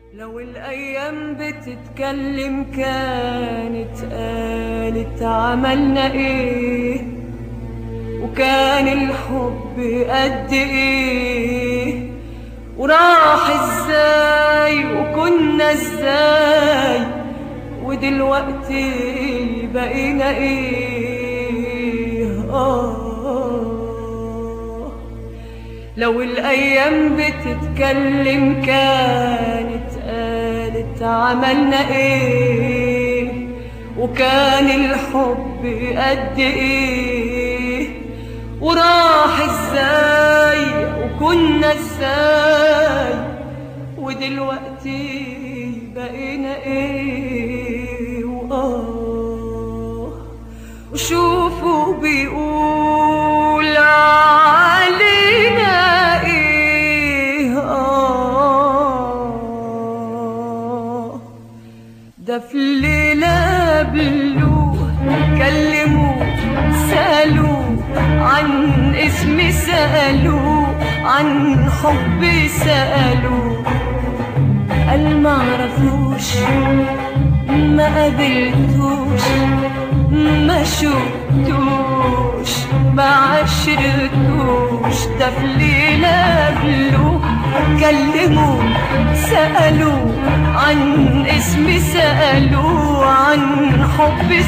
لو الأيام بتتكلم كانت قالت عملنا إيه وكان الحب قد إيه وراح إزاي وكنا إزاي ودلوقتي بقينا إيه آه لو الأيام بتتكلم كانت قالت عملنا إيه وكان الحب قد إيه وراح إزاي وكنا إزاي ودلوقتي بقينا إيه وآه وشوفوا بيقول علينا إيه آه ده في الليلة بلوه كلموه سألوه عن اسمي سألوه عن حبي سألوه قال معرفوش ما قابلتوش ما شفتوش ما عشرتوش ده في ليلة بلوه كلموه سألوه عن اسمي سألوه عن حبي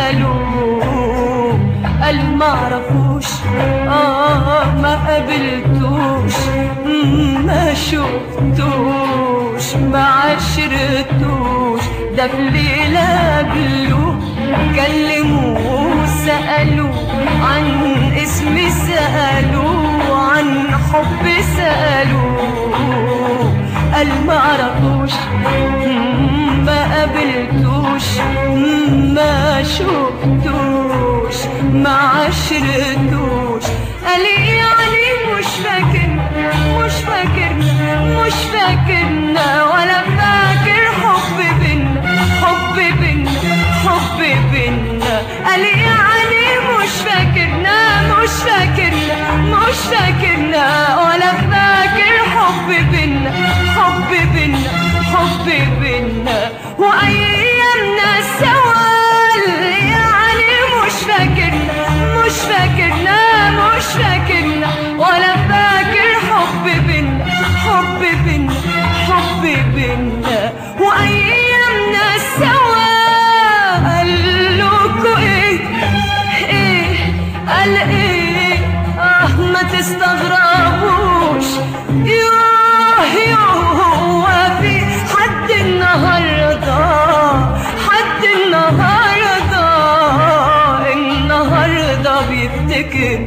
سألوه قال معرفوش آه ما قابلتوش ما شفتوش ما عشرتوش ده في ليلة بلوه كلموه سألوه عن اسمي سألوه عن حبي سألوه قال معرفوش ما قابلتوش ما شفتوش ما عشرتوش قال إيه يعني مش فاكر مش فاكر مش فاكرنا ولا فاكر حب بينا حب بينا حب بينا قال إيه يعني مش فاكرنا مش فاكرنا مش فاكرنا ولا فاكر حب بينا حب بينا حب بينا وأيامنا سوا يعني مش فاكرنا مش فاكرنا مش فاكرنا ولا فاكر حب بينا حب بينا حب بينا وأيامنا سوا قال لكوا إيه إيه قال إيه آه ما تستغربوش يوه يوه هو في حد النهارده حد النهارده النهارده بيفتكر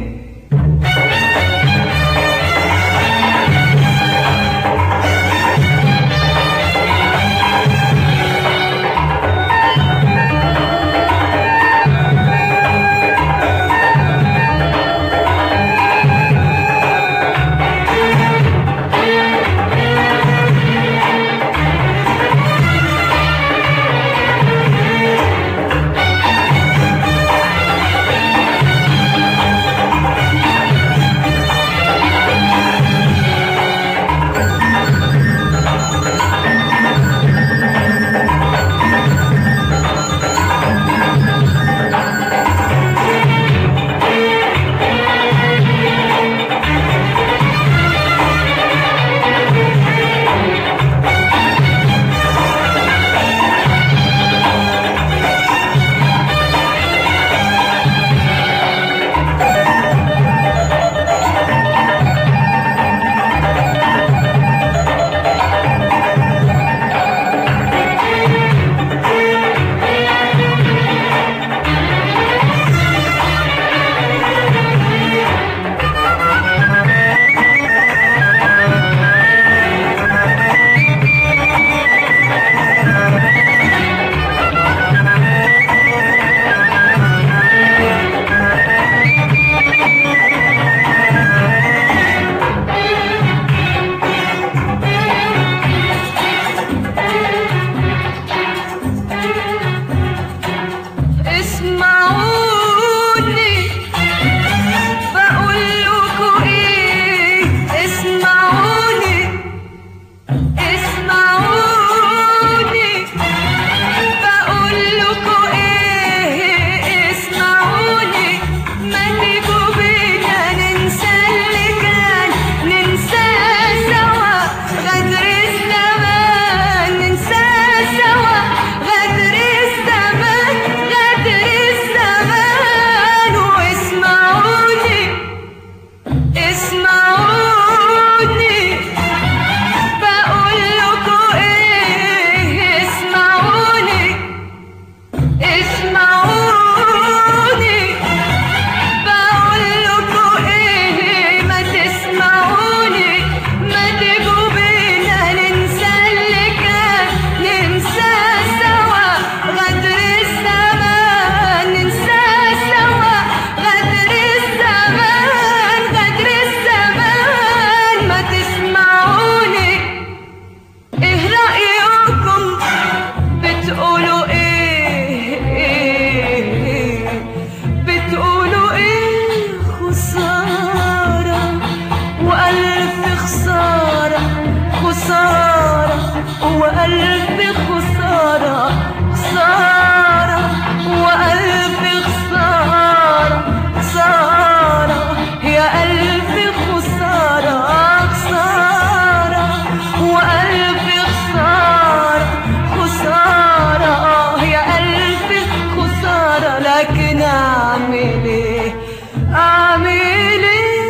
وقلبي خسارة خسارة وقلبي خسارة خسارة يا قلبي خسارة خسارة وقلبي خسارة خسارة يا قلبي خسارة لكن أعمل إيه أعمل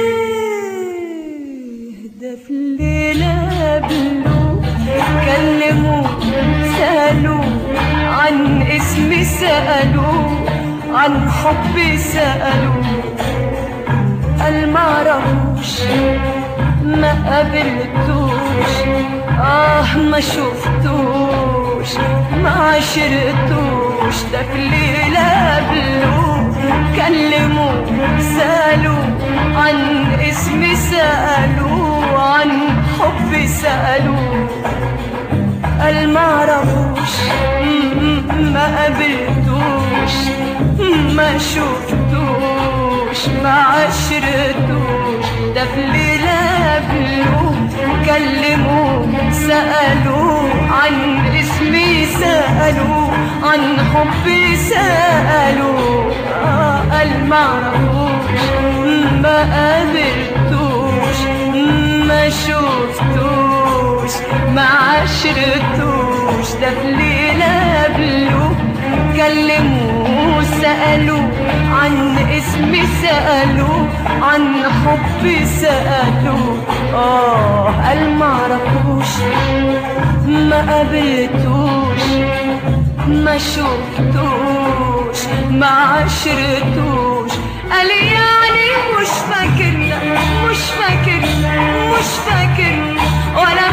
إيه ده في الليلة قبله كلموا سألوا عن اسمي سألوا عن حبي سألوا قال معرفوش ما قابلتوش اه ما شفتوش ما عشرتوش ده في الليلة قبله كلموا سألوا عن اسمي سألوا عن حبي سألوا قال معرفوش م- ما قابلتوش ما شفتوش ما عشرتوش ده في ليلة قبله كلموا سألوا عن اسمي سألوا عن حبي سألوا آه قال معرفوش ما قابلتوش ما شفتوش ما عشرتوش ده في ليلة قبله كلموا سألوا عن اسمي سألوا عن حبي سألوا آه قال معرفوش ما قابلتوش ما شفتوش ما عشرتوش قال يعني مش فاكرنا مش فاكرنا مش فاكرنا ولا